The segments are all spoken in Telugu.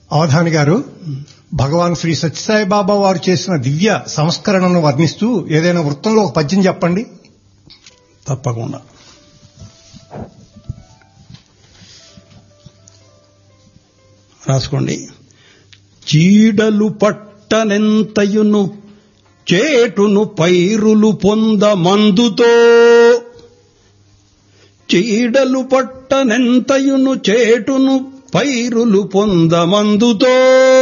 అవధాని గారు భగవాన్ శ్రీ సత్యసాయి బాబా వారు చేసిన దివ్య సంస్కరణను వర్ణిస్తూ ఏదైనా వృత్తంలో ఒక పద్యం చెప్పండి తప్పకుండా రాసుకోండి చీడలు పట్టనెంతయును చేటును పైరులు పొంద మందుతో చీడలు పట్టనెంతయును చేటును పైరులు పొంద మందుతో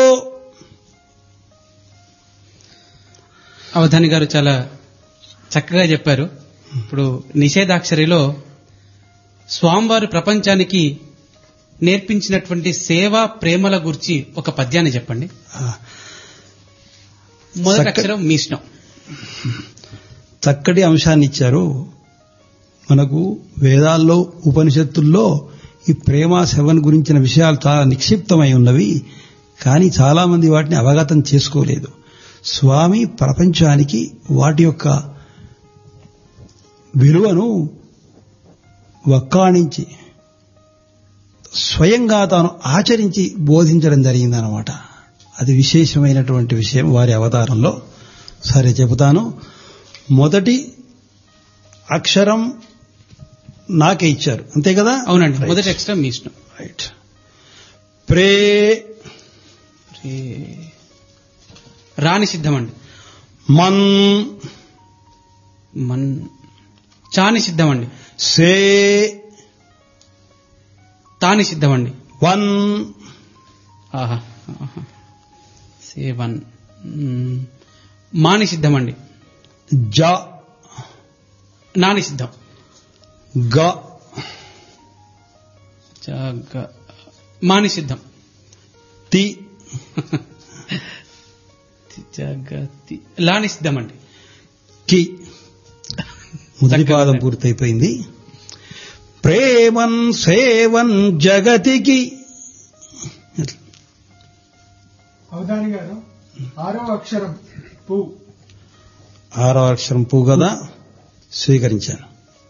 అవధాని గారు చాలా చక్కగా చెప్పారు ఇప్పుడు నిషేధాక్షరిలో స్వామివారి ప్రపంచానికి నేర్పించినటువంటి సేవా ప్రేమల గురించి ఒక పద్యాన్ని చెప్పండి మొదటి చక్క- అక్షరం మీ ఇష్టం చక్కటి అంశాన్ని ఇచ్చారు మనకు వేదాల్లో ఉపనిషత్తుల్లో ఈ ప్రేమ శవన్ గురించిన విషయాలు చాలా నిక్షిప్తమై ఉన్నవి కానీ చాలా మంది వాటిని అవగతం చేసుకోలేదు స్వామి ప్రపంచానికి వాటి యొక్క విలువను వక్కాణించి స్వయంగా తాను ఆచరించి బోధించడం జరిగిందనమాట అది విశేషమైనటువంటి విషయం వారి అవతారంలో సరే చెబుతాను మొదటి అక్షరం నాకే ఇచ్చారు అంతే కదా అవునండి Right. మొదటి అక్షరం మీ ఇష్టం రైట్ ప్రే రే- రాని సిద్ధమండి మన్ మన్ చాని సిద్ధమండి సే తాని సిద్ధమండి వన్ ఆహా ఆహా. సేవన్ మ్, మాని సిద్ధమండి జ నాని సిద్ధం గ జగ మాని సిద్ధం తి జగతి లాని సిద్ధమండి కి మొదటి చక్కగా పాదం ఉంది. పూర్తయిపోయింది ప్రేమన్ సేవన్ జగతికి అవధాని గారు ఆరో అక్షరం పూ ఆరో అక్షరం పూ కదా స్వీకరించాను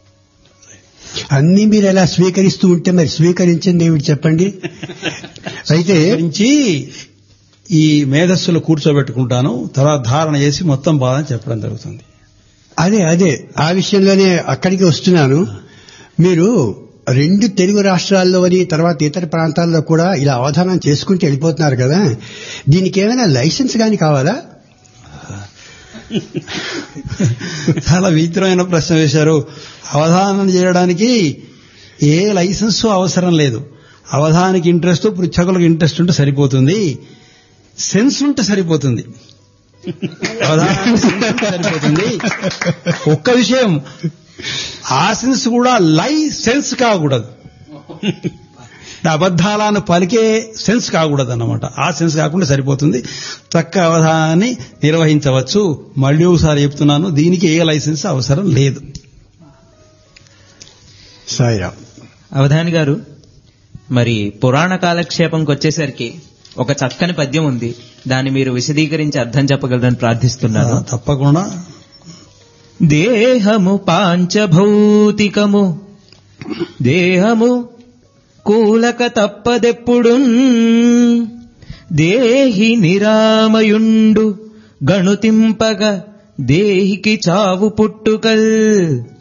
అన్ని మీరు ఎలా స్వీకరిస్తూ ఉంటే మరి స్వీకరించండి ఏమిటి చెప్పండి అయితే స్వీకరించి ఈ మేధస్సులు కూర్చోబెట్టుకుంటాను తర్వాత ధారణ చేసి మొత్తం బాధ చెప్పడం జరుగుతుంది అదే అదే ఆ విషయంలోనే అక్కడికి వస్తున్నాను మీరు రెండు తెలుగు రాష్ట్రాల్లోని తర్వాత ఇతర ప్రాంతాల్లో కూడా ఇలా అవధానం చేసుకుంటూ వెళ్ళిపోతున్నారు కదా దీనికి ఏమైనా లైసెన్స్ కానీ కావాలా చాలా విచిత్రమైన ప్రశ్న వేశారు అవధానం చేయడానికి ఏ లైసెన్స్ అవసరం లేదు అవధానికి ఇంట్రెస్ట్ పృచ్ఛకులకు ఇంట్రెస్ట్ ఉంటే సరిపోతుంది సెన్స్ ఉంటే సరిపోతుంది అవధానానికి సెన్స్ ఉంటే సరిపోతుంది ఒక్క విషయం ఆ సెన్స్ కూడా లైసెన్స్ కాకూడదు అబద్ధాలను పలికే సెన్స్ కాకూడదు అన్నమాట ఆ సెన్స్ కాకుండా సరిపోతుంది చక్క అవధానాన్ని నిర్వహించవచ్చు మళ్ళీ ఒకసారి చెప్తున్నాను దీనికి ఏ లైసెన్స్ అవసరం లేదు సాయిరామ్ అవధాని గారు మరి పురాణ కాలక్షేపంకి వచ్చేసరికి ఒక చక్కని పద్యం ఉంది దాన్ని మీరు విశదీకరించి అర్థం చెప్పగలరని ప్రార్థిస్తున్నాను ఆ, తప్పకుండా దేహము పాంచభౌతికము దేహము కూలక తప్పదెప్పుడు దేహి నిరామయుండు గణుతింపగ దేహికి చావు పుట్టుకల్